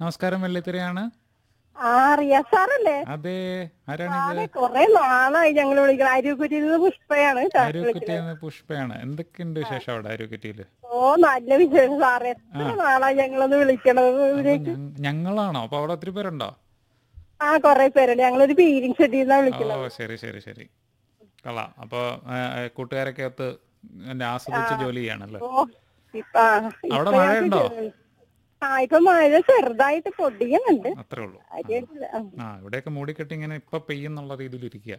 നമസ്കാരം വെള്ളിത്തിരയാണ് ആ റിയാസ് സാറല്ലേ അതെ ആരാണിത് സാറേ കൊറേ നാളായി ഞങ്ങൾ വിളിക്കണം അരൂക്കുറ്റിയിൽ നിന്ന് പുഷ്പയാണ് സാർ വിളിക്കുന്നത് അരൂക്കുറ്റിന്ന് പുഷ്പയാണ് എന്തൊക്കെയുണ്ട് വിശേഷം അവിടെ അരൂക്കുറ്റിയില് ഓ നല്ല വിശേഷം സാറേ എത്ര നാളായി ഞങ്ങളൊന്ന് വിളിക്കണത് അപ്പൊ ഞ- ഞങ്ങളാണോ അപ്പൊ അവിടെ ഒത്തിരി പേരുണ്ടോ ആ കൊറേ പേരുണ്ട് ഞങ്ങളൊരു ബീരിങ് ഷെഡിൽ നിന്നാ ഓ വിളിക്കുന്നത് ശരി ശരി ശരി കൊള്ളാം അപ്പൊ ആ, ആ, കൂട്ടുകാരൊക്കെ ഒത്ത് എന്നെ ആസ്വദിച്ച് ജോലി ചെയ്യാണല്ലേ ഓ ഇപ്പ ആ, ഇപ്പൊ അവിടെ ഞങ്ങക്ക് മഴയുണ്ടോ? ചെറു- ആ ഇപ്പൊ മഴ ചെറുതായിട്ട് പൊടിയുന്നുണ്ട് അത്രേ ഉള്ളൂ കാര്യമായിട്ടില്ല. ആ. ആ ഇവിടെയൊക്കെ മൂടിക്കെട്ടി ഇങ്ങനെ ഇപ്പൊ പെയ്യുന്നുള്ള രീതിയിൽ ഇരിക്കുക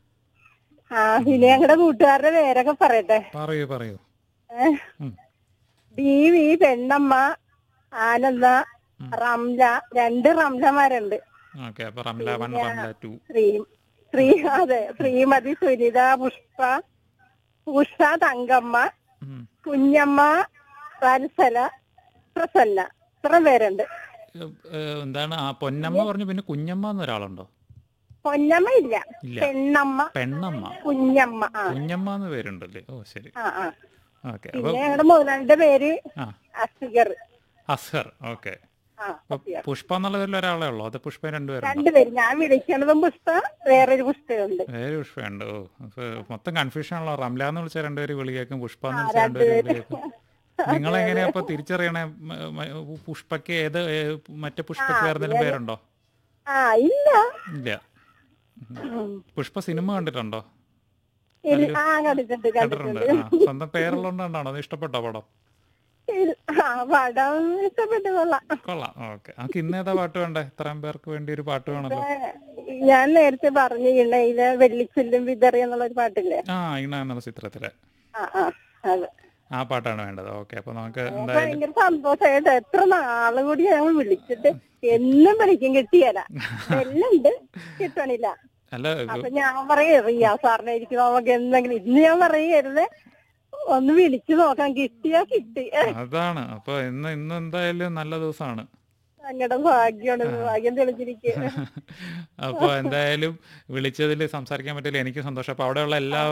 ആ പിന്നെ ഞങ്ങളുടെ കൂട്ടുകാരുടെ പേരൊക്കെ പറയട്ടെ പറയൂ പറയൂ ഏഹ് ഉം. ബി വി പെണ്ണമ്മ ആനന്ദ റംല രണ്ട് റംലമാരുണ്ട് ഓക്കെ അപ്പൊ റംല വൺ റംല ടു ശ്രീ ശ്രീ അതെ ശ്രീമതി സുനിത പുഷ്പ ഉഷ തങ്കമ്മ കുഞ്ഞമ്മ വത്സല പ്രസന്ന ഇത്ര പേരുണ്ട് എന്താണ് ആ പൊന്നമ്മ പറഞ്ഞു പിന്നെ കുഞ്ഞമ്മ എന്നൊരാളുണ്ടോ പൊന്നമ്മ ഇല്ല ഇല്ല പെണ്ണമ്മ പെണ്ണമ്മ കുഞ്ഞമ്മ ആ കുഞ്ഞമ്മ എന്ന് പേരുണ്ടല്ലേ ഓ ശരി ആ ആ ഓക്കെ അപ്പൊ പിന്നെ ഞങ്ങളുടെ മുതലാളിയുടെ പേര് ആ അസ്ഗർ അസ്ഹർ ഓക്കെ ആ അപ്പൊ പുഷ്പ എന്നുള്ള പേരിൽ ഒരാളെ ഉള്ളൂ അത് പുഷ്പ രണ്ടുപേരുണ്ടോ രണ്ടുപേര് ഞാൻ വിളിക്കണതും പുഷ്പ വേറൊരു പുസ്തകമുണ്ട് വേറെ പുഷ്പയുണ്ട് ഓ അപ്പൊ മൊത്തം കൺഫ്യൂഷൻ ആണല്ലോ റംല എന്ന് വിളിച്ച രണ്ടുപേര് വിളിയേക്കും പുഷ്പ എന്ന് വിളിച്ച രണ്ടുപേര് വിളിയേക്കും നിങ്ങളെങ്ങനെയാ അപ്പൊ തിരിച്ചറിയണേ മ- മ- പുഷ്പക്ക് ഏത് ഏ, മറ്റേ പുഷ്പക്ക് വേറെ എന്തെങ്കിലും പേരുണ്ടോ ആ ഇല്ല ഇല്ല ഉം. പുഷ്പ സിനിമ കണ്ടിട്ടുണ്ടോ ഇല്ല. ആ കണ്ടിട്ടുണ്ട് കണ്ടിട്ടുണ്ട് കണ്ടിട്ടുണ്ട് ആ സ്വന്തം പേരുള്ളതുകൊണ്ടാണോ അത് ഇഷ്ടപ്പെട്ടോ പടം ഇല്ല. ആ പടം ഇഷ്ടപ്പെട്ടു കൊള്ളാം കൊള്ളാം ഓക്കെ നമുക്ക് ഇന്ന് ഏതാ പാട്ട് വേണ്ടേ ഇത്രയും പേർക്ക് വേണ്ടി ഒരു പാട്ട് വേണല്ലോ ഞാൻ നേരത്തെ പറഞ്ഞു ഇണയില് വെള്ളിച്ചില്ലും വിതറി എന്നുള്ള ഒരു പാട്ടില്ലേ ആ ഇണ എന്നുള്ള ചിത്രത്തിലെ ആ ആ അതെ ആ പാട്ടാണ് വേണ്ടത് ഓക്കെ അപ്പൊ നമുക്ക് എന്തായാലും ഭയങ്കര സന്തോഷമായിട്ട് എത്ര നാള് കൂടി ഞങ്ങൾ വിളിച്ചിട്ട് എന്നും വിളിക്കും കിട്ടിയല്ല എല്ലാം ഉണ്ട് കിട്ടണില്ല അല്ല അപ്പൊ ഞാൻ പറയും റിയാ സാറിനെ എനിക്ക് നമുക്ക് എന്തെങ്കിലും ഇന്ന് ഞാൻ പറയരുത് ഒന്ന് വിളിച്ചു നോക്കാം കിട്ടിയാ കിട്ടി അതാണ് അപ്പൊ ഇന്ന് ഇന്ന് എന്തായാലും നല്ല ദിവസമാണ് ഞങ്ങളുടെ ഭാഗ്യമാണ് ഭാഗ്യം തെളിഞ്ഞിരിക്കുക അപ്പൊ എന്തായാലും വിളിച്ചതിൽ സംസാരിക്കാൻ പറ്റില്ല എനിക്ക് സന്തോഷം അപ്പൊ അവിടെയുള്ള എല്ലാ